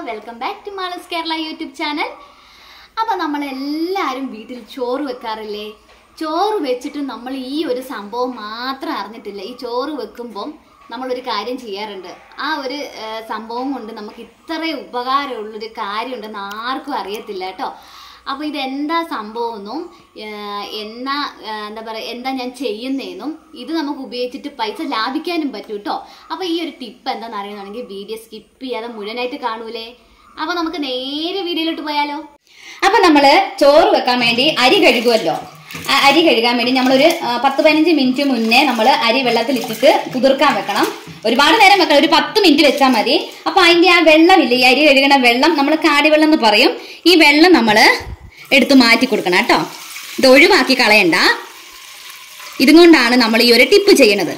welcome back to Malas Kerala YouTube channel അപ്പോൾ നമ്മളെല്ലാവരും വീട്ടിൽ ചോറ് വെക്കാറില്ലേ ചോറ് വെച്ചിട്ട് നമ്മൾ ഈ ഒരു സംഭവം മാത്രം അറിഞ്ഞിട്ടില്ല ഈ ചോറ് വെക്കുമ്പം നമ്മളൊരു കാര്യം ചെയ്യാറുണ്ട് ആ ഒരു ആ, സംഭവം കൊണ്ട് നമുക്ക് ഇത്രയും ഉപകാരമുള്ളൊരു കാര്യമുണ്ടെന്ന് ആർക്കും അറിയത്തില്ല കേട്ടോ അപ്പോൾ ഇതെന്താ സംഭവമെന്നും ആ, എന്നാ ആ, എന്താ പറയുക എന്താ ഞാൻ ചെയ്യുന്നതെന്നും ഇത് നമുക്ക് ഉപയോഗിച്ചിട്ട് പൈസ ലാഭിക്കാനും പറ്റും കേട്ടോ അപ്പോൾ ഈ ഒരു ടിപ്പ് എന്താണെന്ന് അറിയണമെങ്കിൽ വീഡിയോ സ്കിപ്പ് ചെയ്യാതെ മുഴുവനായിട്ട് കാണൂലേ അപ്പോൾ നമുക്ക് നേരെ വീഡിയോയിലോട്ട് പോയാലോ അപ്പൊ നമ്മള് ചോറ് വെക്കാൻ വേണ്ടി അരി കഴുകുമല്ലോ ആ അരി കഴുകാൻ വേണ്ടി നമ്മളൊരു ആ, പത്ത് പതിനഞ്ച് മിനിറ്റ് മുന്നേ നമ്മൾ അരി വെള്ളത്തിൽ ഇട്ടിട്ട് കുതിർക്കാൻ വെക്കണം ഒരുപാട് നേരം വെക്കണം ഒരു പത്ത് മിനിറ്റ് വെച്ചാൽ മതി അപ്പൊ അതിന്റെ ആ വെള്ളമില്ലേ ഈ അരി കഴുകണ വെള്ളം നമ്മൾ കാടിവെള്ളം എന്ന് പറയും ഈ വെള്ളം നമ്മൾ എടുത്ത് മാറ്റി കൊടുക്കണം കേട്ടോ ഇത് ഒഴിവാക്കി കളയണ്ട ഇതും കൊണ്ടാണ് നമ്മൾ ഈ ഒരു ടിപ്പ് ചെയ്യണത്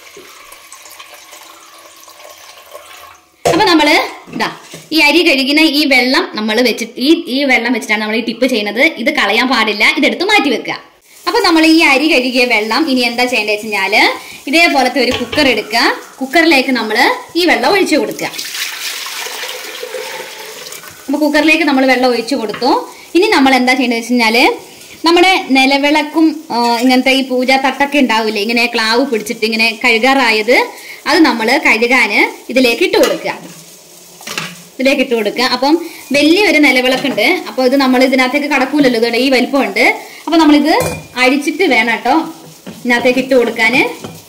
അപ്പൊ നമ്മള് ഇതാ ഈ അരി കഴുകുന്ന ഈ വെള്ളം നമ്മൾ വെച്ചിട്ട് ഈ ഈ വെള്ളം വെച്ചിട്ടാണ് നമ്മൾ ഈ ടിപ്പ് ചെയ്യുന്നത് ഇത് കളയാൻ പാടില്ല ഇതെടുത്ത് മാറ്റി വെക്കുക അപ്പൊ നമ്മൾ ഈ അരി കഴുകിയ വെള്ളം ഇനി എന്താ ചെയ്യേണ്ടത് വെച്ചാല് ഇതേപോലത്തെ ഒരു കുക്കർ എടുക്കുക കുക്കറിലേക്ക് നമ്മൾ ഈ വെള്ളം ഒഴിച്ചു കൊടുക്കുക അപ്പൊ കുക്കറിലേക്ക് നമ്മൾ വെള്ളം ഒഴിച്ചു കൊടുത്തു ഇനി നമ്മൾ എന്താ ചെയ്യേണ്ടത് വെച്ച് കഴിഞ്ഞാല് നമ്മുടെ നിലവിളക്കും ആ, ഇങ്ങനത്തെ ഈ പൂജാ തട്ടൊക്കെ ഉണ്ടാവില്ലേ ഇങ്ങനെ ക്ലാവ് പിടിച്ചിട്ട് ഇങ്ങനെ കഴുകാറായത് അത് നമ്മൾ കഴുകാന് ഇതിലേക്ക് ഇട്ട് കൊടുക്കുക ഇതിലേക്ക് ഇട്ട് കൊടുക്കുക അപ്പം വലിയൊരു നിലവിളക്കുണ്ട് അപ്പോൾ ഇത് നമ്മൾ ഇതിനകത്തേക്ക് കടക്കൂലല്ലോ ഇതോടെ ഈ വലിപ്പമുണ്ട് അപ്പൊ നമ്മളിത് അഴിച്ചിട്ട് വേണം കേട്ടോ ഇതിനകത്തേക്ക് ഇട്ട് കൊടുക്കാന്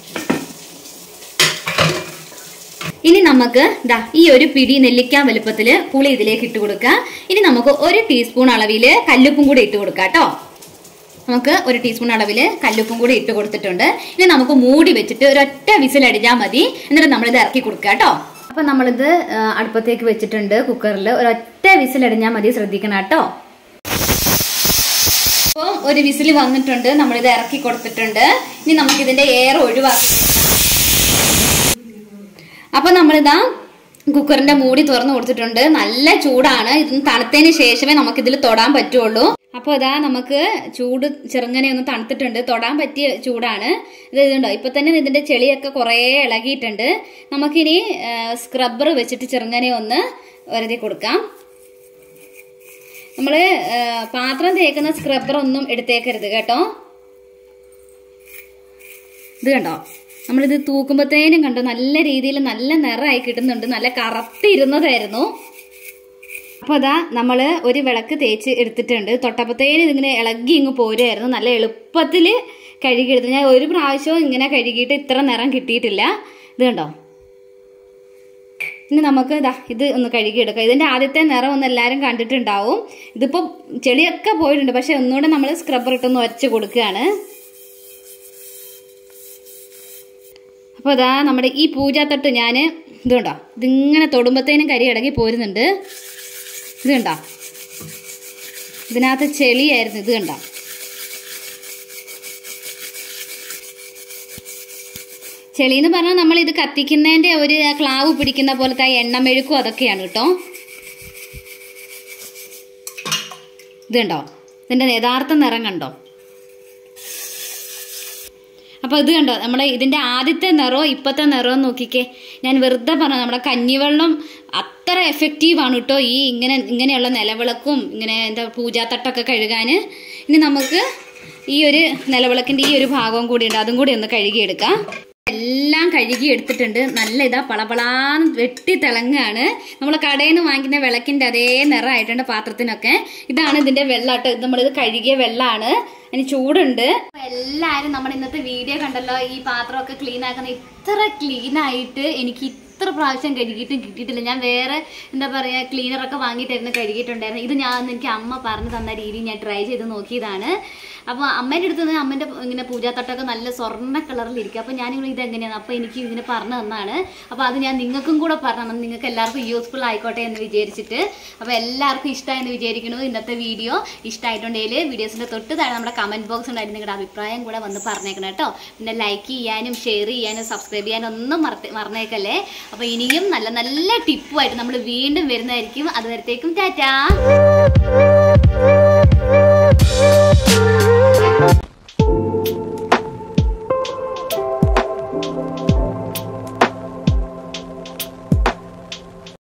ഇനി നമുക്ക് ദാ ഈ ഒരു പിടി നെല്ലിക്ക വലുപ്പത്തില് പുളി ഇതിലേക്ക് ഇട്ട് കൊടുക്കുക ഇനി നമുക്ക് ഒരു ടീസ്പൂൺ അളവില് കല്ലുപ്പും കൂടി ഇട്ട് കൊടുക്കാം കേട്ടോ നമുക്ക് ഒരു ടീസ്പൂൺ അളവില് കല്ലുപ്പും കൂടി ഇട്ട് കൊടുത്തിട്ടുണ്ട് ഇനി നമുക്ക് മൂടി വെച്ചിട്ട് ഒരൊറ്റ വിസിൽ അടിച്ചാൽ മതി എന്നിട്ട് നമ്മളിത് ഇറക്കി കൊടുക്കുക കേട്ടോ അപ്പൊ നമ്മളിത് ആ, അടുപ്പത്തേക്ക് വെച്ചിട്ടുണ്ട് കുക്കറിൽ ഒരൊറ്റ വിസിൽ അടിഞ്ഞാൽ മതി ശ്രദ്ധിക്കണം കേട്ടോ അപ്പോൾ ഒരു വിസിൽ വന്നിട്ടുണ്ട് നമ്മളിത് ഇറക്കി കൊടുത്തിട്ടുണ്ട് ഇനി നമുക്ക് ഇതിന്റെ എയർ ഒഴിവാക്കി അപ്പൊ നമ്മളിതാ കുക്കറിന്റെ മൂടി തുറന്നു കൊടുത്തിട്ടുണ്ട് നല്ല ചൂടാണ് ഇത് തണുത്തതിന് ശേഷമേ നമുക്ക് ഇതിൽ തൊടാൻ പറ്റുള്ളൂ അപ്പൊ ഇതാ നമുക്ക് ചൂട് ചെറുങ്ങനെ ഒന്ന് തണുത്തിട്ടുണ്ട് തൊടാൻ പറ്റിയ ചൂടാണ് ഇത് ഇതുണ്ടോ ഇപ്പൊ തന്നെ ഇതിന്റെ ചെളിയൊക്കെ കുറേ ഇളകിയിട്ടുണ്ട് നമുക്കിനി സ്ക്രബ്ബർ വെച്ചിട്ട് ചെറുങ്ങനെ ഒന്ന് വരുതി കൊടുക്കാം നമ്മള് ആ, പാത്രം തേക്കുന്ന സ്ക്രബ്ബർ ഒന്നും എടുത്തേക്കരുത് കേട്ടോ ഇത് കണ്ടോ നമ്മളിത് തൂക്കുമ്പോഴത്തേനും കണ്ടോ നല്ല രീതിയിൽ നല്ല നിറമായി കിട്ടുന്നുണ്ട് നല്ല കറുത്തിരുന്നതായിരുന്നു അപ്പോൾ അതാ നമ്മൾ ഒരു വിളക്ക് തേച്ച് എടുത്തിട്ടുണ്ട് തൊട്ടപ്പത്തേനും ഇതിങ്ങനെ ഇളകി ഇങ്ങ് പോരുമായിരുന്നു നല്ല എളുപ്പത്തിൽ കഴുകിയെടുത്ത് ഞാൻ ഒരു പ്രാവശ്യവും ഇങ്ങനെ കഴുകിയിട്ട് ഇത്ര നിറം കിട്ടിയിട്ടില്ല ഇത് കണ്ടോ ഇനി നമുക്ക് ഇതാ ഇത് ഒന്ന് കഴുകിയെടുക്കാം ഇതിന്റെ ആദ്യത്തെ നിറം ഒന്ന് എല്ലാവരും കണ്ടിട്ടുണ്ടാവും ഇതിപ്പോ ചെളിയൊക്കെ പോയിട്ടുണ്ട് പക്ഷെ ഒന്നുകൂടെ നമ്മൾ സ്ക്രബ്ബർ ഇട്ടൊന്ന് വരച്ച് കൊടുക്കുകയാണ് അപ്പോൾ അതാ നമ്മുടെ ഈ പൂജാത്തട്ട് ഞാൻ ഇത് കണ്ടോ ഇതിങ്ങനെ തൊടുമ്പത്തേനും കരി ഇടങ്ങി പോരുന്നുണ്ട് ഇത് കണ്ടോ ഇതിനകത്ത് ചെളിയായിരുന്നു ഇത് കണ്ടോ ചെളി എന്ന് പറഞ്ഞാൽ നമ്മൾ ഇത് കത്തിക്കുന്നതിന്റെ ഒരു ആ ക്ലാവ് പിടിക്കുന്ന പോലത്തെ ആ എണ്ണമെഴുക്കും അതൊക്കെയാണ് കേട്ടോ ഇത് കണ്ടോ ഇതിന്റെ യഥാർത്ഥ നിറം കണ്ടോ അപ്പൊ ഇത് കണ്ടോ നമ്മുടെ ഇതിന്റെ ആദ്യത്തെ നിറവും ഇപ്പത്തെ നിറവും നോക്കിക്കേ ഞാൻ വെറുതെ പറഞ്ഞു നമ്മുടെ കഞ്ഞിവെള്ളം അത്ര എഫക്റ്റീവ് ആണ് കേട്ടോ ഈ ഇങ്ങനെ ഇങ്ങനെയുള്ള നിലവിളക്കും ഇങ്ങനെ എന്താ പൂജാത്തട്ടൊക്കെ കഴുകാന് ഇനി നമുക്ക് ഈ ഒരു നിലവിളക്കിന്റെ ഈ ഒരു ഭാഗവും കൂടി ഉണ്ട് അതും കൂടി ഒന്ന് കഴുകിയെടുക്കാം എല്ലാം കഴുകി എടുത്തിട്ടുണ്ട് നല്ല ഇതാ പളപളാന്ന് വെട്ടി തിളങ്ങാണ് നമ്മൾ കടയിൽ നിന്ന് വാങ്ങിക്കുന്ന വിളക്കിന്റെ അതേ നിറമായിട്ടുണ്ട് പാത്രത്തിനൊക്കെ ഇതാണ് ഇതിന്റെ വെള്ളാട്ടോ ഇത് നമ്മളിത് കഴുകിയ വെള്ളമാണ് അതിന് ചൂടുണ്ട് അപ്പൊ എല്ലാരും നമ്മുടെ ഇന്നത്തെ വീഡിയോ കണ്ടല്ലോ ഈ പാത്രമൊക്കെ ക്ലീൻ ആക്കുന്ന ഇത്ര ക്ലീൻ ആയിട്ട് എനിക്ക് ഇത്ര പ്രാവശ്യം കഴുകിയിട്ടും കിട്ടിയിട്ടില്ല ഞാൻ വേറെ എന്താ പറയാ ക്ലീനറൊക്കെ വാങ്ങിയിട്ടായിരുന്നു കഴുകിയിട്ടുണ്ടായിരുന്നു ഇത് ഞാൻ എനിക്ക് അമ്മ പറഞ്ഞു തന്ന രീതി ഞാൻ ട്രൈ ചെയ്ത് നോക്കിയതാണ് അപ്പോൾ അമ്മേൻ്റെ അടുത്ത് നിന്ന് അമ്മേൻ്റെ ഇങ്ങനെ പൂജാത്തട്ടൊക്കെ നല്ല സ്വർണ്ണ കളറിൽ ഇരിക്കും അപ്പോൾ ഞാനിങ്ങനെ ഇത് എങ്ങനെയാണ് അപ്പോൾ എനിക്ക് ഇതിനെ പറഞ്ഞു തന്നാണ് അപ്പോൾ അത് ഞാൻ നിങ്ങൾക്കും കൂടെ പറഞ്ഞു തന്നു നിങ്ങൾക്ക് എല്ലാവർക്കും യൂസ്ഫുൾ ആയിക്കോട്ടെ എന്ന് വിചാരിച്ചിട്ട് അപ്പോൾ എല്ലാവർക്കും ഇഷ്ടമായെന്ന് വിചാരിക്കുന്നു ഇന്നത്തെ വീഡിയോ ഇഷ്ടമായിട്ടുണ്ടെങ്കിൽ വീഡിയോസിൻ്റെ തൊട്ട് താഴെ നമ്മുടെ കമൻറ്റ് ബോക്സ് ഉണ്ടായിരുന്നു നിങ്ങളുടെ അഭിപ്രായം കൂടെ വന്ന് പറഞ്ഞേക്കണം കേട്ടോ പിന്നെ ലൈക്ക് ചെയ്യാനും ഷെയർ ചെയ്യാനും സബ്സ്ക്രൈബ് ചെയ്യാനും ഒന്നും മറത്ത് മറന്നേക്കല്ലേ അപ്പോൾ ഇനിയും നല്ല നല്ല ടിപ്പുമായിട്ട് നമ്മൾ വീണ്ടും വരുന്നതായിരിക്കും അതുവരത്തേക്കും ടാറ്റാ